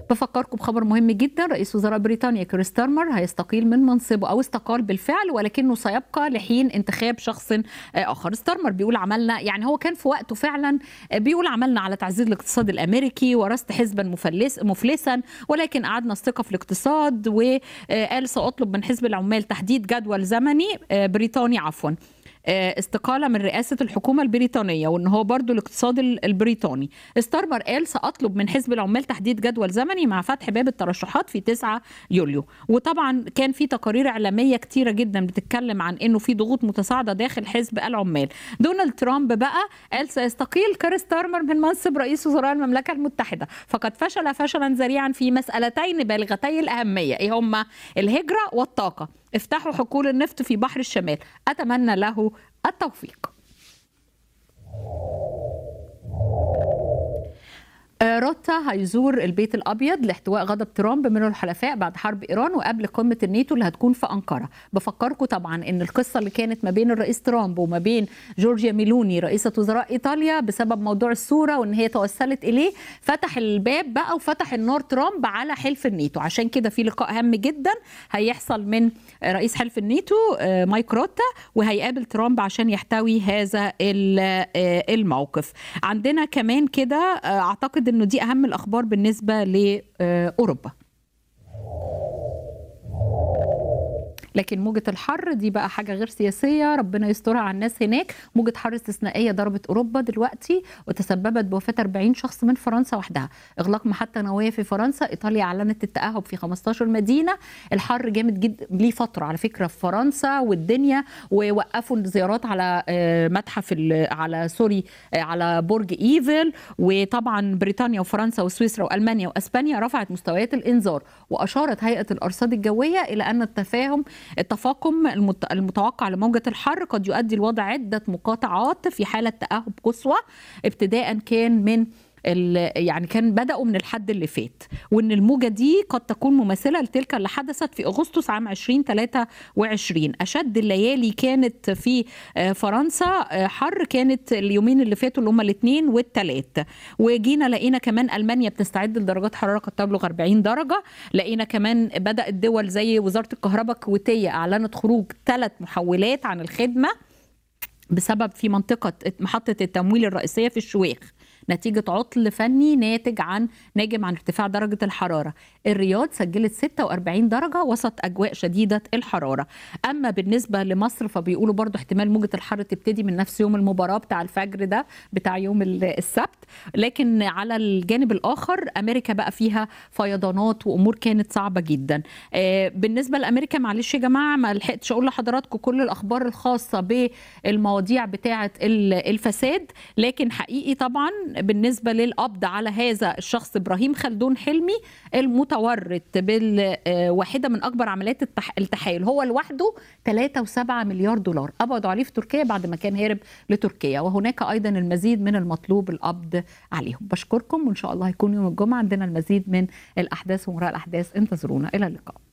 بفكركم بخبر مهم جدا رئيس وزراء بريطانيا كريس ستارمر هيستقيل من منصبه او استقال بالفعل ولكنه سيبقى لحين انتخاب شخص اخر ستارمر بيقول عملنا يعني هو كان في وقته فعلا بيقول عملنا على تعزيز الاقتصاد الامريكي ورست حزبا مفلس مفلسا ولكن قعدنا الثقه في الاقتصاد وقال ساطلب من حزب العمال تحديد جدول زمني بريطاني عفوا استقاله من رئاسه الحكومه البريطانيه وان هو برضو الاقتصاد البريطاني ستارمر قال ساطلب من حزب العمال تحديد جدول زمني مع فتح باب الترشحات في 9 يوليو وطبعا كان في تقارير اعلاميه كتيره جدا بتتكلم عن انه في ضغوط متصاعده داخل حزب العمال دونالد ترامب بقى قال سيستقيل كير ستارمر من منصب رئيس وزراء المملكه المتحده فقد فشل فشلا ذريعا في مسالتين بالغتي الاهميه ايه هما الهجره والطاقه افتحوا حقول النفط في بحر الشمال اتمنى له التوفيق روتا هيزور البيت الابيض لاحتواء غضب ترامب من الحلفاء بعد حرب ايران وقبل قمه الناتو اللي هتكون في انقره بفكركم طبعا ان القصه اللي كانت ما بين الرئيس ترامب وما بين جورجيا ميلوني رئيسه وزراء ايطاليا بسبب موضوع الصوره وان هي توسلت اليه فتح الباب بقى وفتح النار ترامب على حلف الناتو عشان كده في لقاء هام جدا هيحصل من رئيس حلف الناتو مايك روتا وهيقابل ترامب عشان يحتوي هذا الموقف عندنا كمان كده اعتقد انه دي اهم الاخبار بالنسبه لاوروبا لكن موجة الحر دي بقى حاجة غير سياسية ربنا يسترها على الناس هناك موجة حر استثنائية ضربت أوروبا دلوقتي وتسببت بوفاة 40 شخص من فرنسا وحدها إغلاق محطة نووية في فرنسا إيطاليا أعلنت التأهب في 15 مدينة الحر جامد جدا ليه فترة على فكرة في فرنسا والدنيا ووقفوا الزيارات على متحف على سوري على برج إيفل وطبعا بريطانيا وفرنسا وسويسرا وألمانيا وأسبانيا رفعت مستويات الإنذار وأشارت هيئة الأرصاد الجوية إلى أن التفاهم التفاقم المتوقع لموجة الحر قد يؤدي الوضع عدة مقاطعات في حالة تأهب قصوى ابتداء كان من يعني كان بدأوا من الحد اللي فات وان الموجه دي قد تكون مماثله لتلك اللي حدثت في اغسطس عام 2023 اشد الليالي كانت في فرنسا حر كانت اليومين اللي فاتوا اللي هم الاثنين والثلاث وجينا لقينا كمان المانيا بتستعد لدرجات حراره قد تبلغ 40 درجه لقينا كمان بدات دول زي وزاره الكهرباء الكويتيه اعلنت خروج ثلاث محولات عن الخدمه بسبب في منطقه محطه التمويل الرئيسيه في الشويخ نتيجة عطل فني ناتج عن ناجم عن ارتفاع درجة الحرارة الرياض سجلت 46 درجة وسط أجواء شديدة الحرارة أما بالنسبة لمصر فبيقولوا برضو احتمال موجة الحر تبتدي من نفس يوم المباراة بتاع الفجر ده بتاع يوم السبت لكن على الجانب الآخر أمريكا بقى فيها فيضانات وأمور كانت صعبة جدا بالنسبة لأمريكا معلش يا جماعة ما لحقتش أقول لحضراتكم كل الأخبار الخاصة بالمواضيع بتاعة الفساد لكن حقيقي طبعا بالنسبة للقبض على هذا الشخص إبراهيم خلدون حلمي المتورط بالواحدة من أكبر عمليات التحايل هو لوحده 3.7 مليار دولار قبضوا عليه في تركيا بعد ما كان هارب لتركيا وهناك أيضا المزيد من المطلوب القبض عليهم بشكركم وإن شاء الله هيكون يوم الجمعة عندنا المزيد من الأحداث ومراء الأحداث انتظرونا إلى اللقاء